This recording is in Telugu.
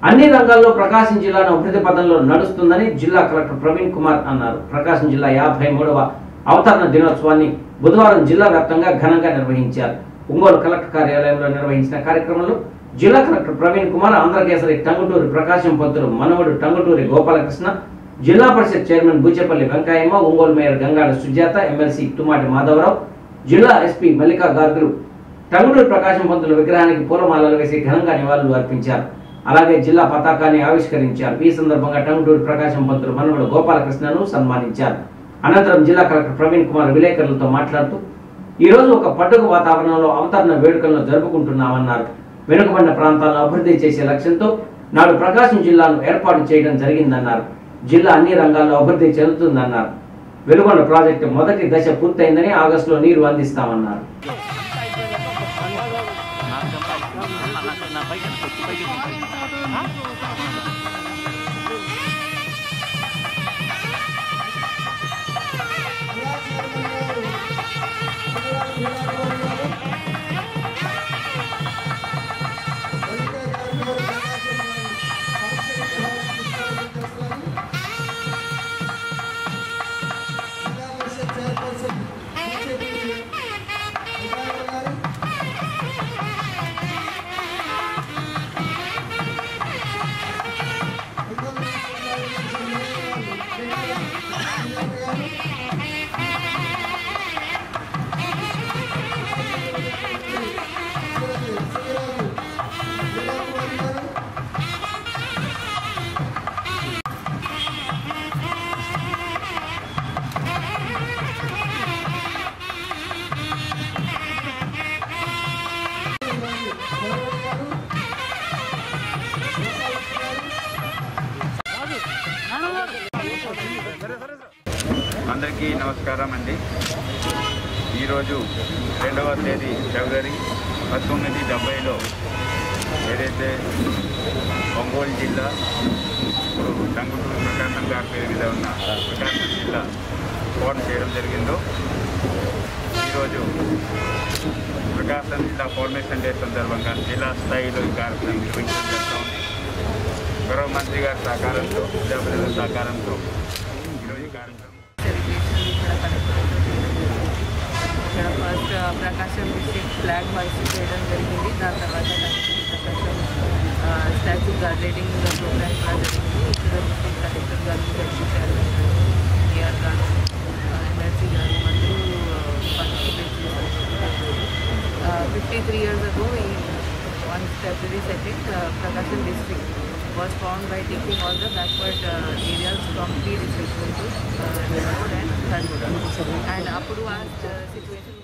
అన్ని రంగాల్లో ప్రకాశం జిల్లాను అభివృద్ధి పథంలో నడుస్తుందని జిల్లా కలెక్టర్ ప్రవీణ్ కుమార్ అన్నారు ప్రకాశం జిల్లా యాభై మూడవ అవతరణ దినోత్సవాన్ని బుధవారం జిల్లా వ్యాప్తంగా ఘనంగా నిర్వహించారు ఒంగోలు కలెక్టర్ కార్యాలయంలో నిర్వహించిన కార్యక్రమంలో జిల్లా కలెక్టర్ ప్రవీణ్ కుమార్ ఆంధ్రకేసరి టంగుటూరి ప్రకాశం పంతులు మనవడు టంగుటూరి గోపాలకృష్ణ జిల్లా parishad chairman Buchepalli Venkayamma Ongole mayor Gangada Sujatha MLC Tumati Madhava Rao జిల్లా ఎస్పీ మల్లికా గార్గులు టంగుటూరి ప్రకాశం పంతుల విగ్రహానికి పూలమాలలు వేసి ఘనంగా నివాళులు అర్పించారు అలాగే జిల్లా పతాకాన్ని ఆవిష్కరించారు ఈ సందర్భంగా టంగుటూరి ప్రకాశం పంతులు మనవడు గోపాలకృష్ణను సన్మానించారు అనంతరం జిల్లా కలెక్టర్ ప్రవీణ్ కుమార్ విలేకరులతో మాట్లాడుతూ ఈ రోజు ఒక పండుగ వాతావరణంలో అవతరణ వేడుకలను జరుపుకుంటున్నామన్నారు వెనుకబడిన ప్రాంతాలను అభివృద్ధి చేసే లక్ష్యంతో నాడు ప్రకాశం జిల్లాను ఏర్పాటు చేయడం జరిగిందన్నారు జిల్లా అన్ని రంగాల్లో అభివృద్ధి చెందుతుందన్నారు వెలుగొండ ప్రాజెక్టు మొదటి దశ పూర్తయిందని ఆగస్టులో నీరు అందిస్తామన్నారు అందరికీ నమస్కారం అండి ఈరోజు రెండవ తేదీ ఫిబ్రవరి పంతొమ్మిది డెబ్బైలో ఏదైతే ఒంగోలు జిల్లా ఇప్పుడు టంగుటూరు ప్రకాశం గారి పేరు మీద ఉన్న ప్రకాశం జిల్లా ఫోన్ చేయడం జరిగిందో ఈరోజు ప్రకాశం జిల్లా ఫార్మేషన్ డే సందర్భంగా జిల్లా స్థాయిలో ఈ కార్యక్రమం నిర్వహించడం జరుగుతూ ఉంది గౌరవ మంత్రి గారి సహకారంతో ప్రజాప్రతినిధుల సహకారంతో ఈరోజు ఈ కార్యక్రమం ఇక్కడ first Prakasam district flag hoist చేయడం జరిగింది దాని తర్వాత దానికి ప్రకాశం స్టాచ్యూ గార్డెనింగ్ ప్రోగ్రామ్ కూడా జరిగింది ఇక్కడ డిస్ట్రిక్ట్ కలెక్టర్ గారు జరిపించారు ఏఆర్ గారు ఎమ్మెల్సీ గారు అందరూ పార్టిసిపేట్ చేశారు ఫిఫ్టీ త్రీ ఇయర్స్ అగో ఈ one February second Prakasam district was found by taking all the backward uh, areas from three districts, Guntur, uh, Nellore and Thanjavur. And అప్పుడు ఆ situation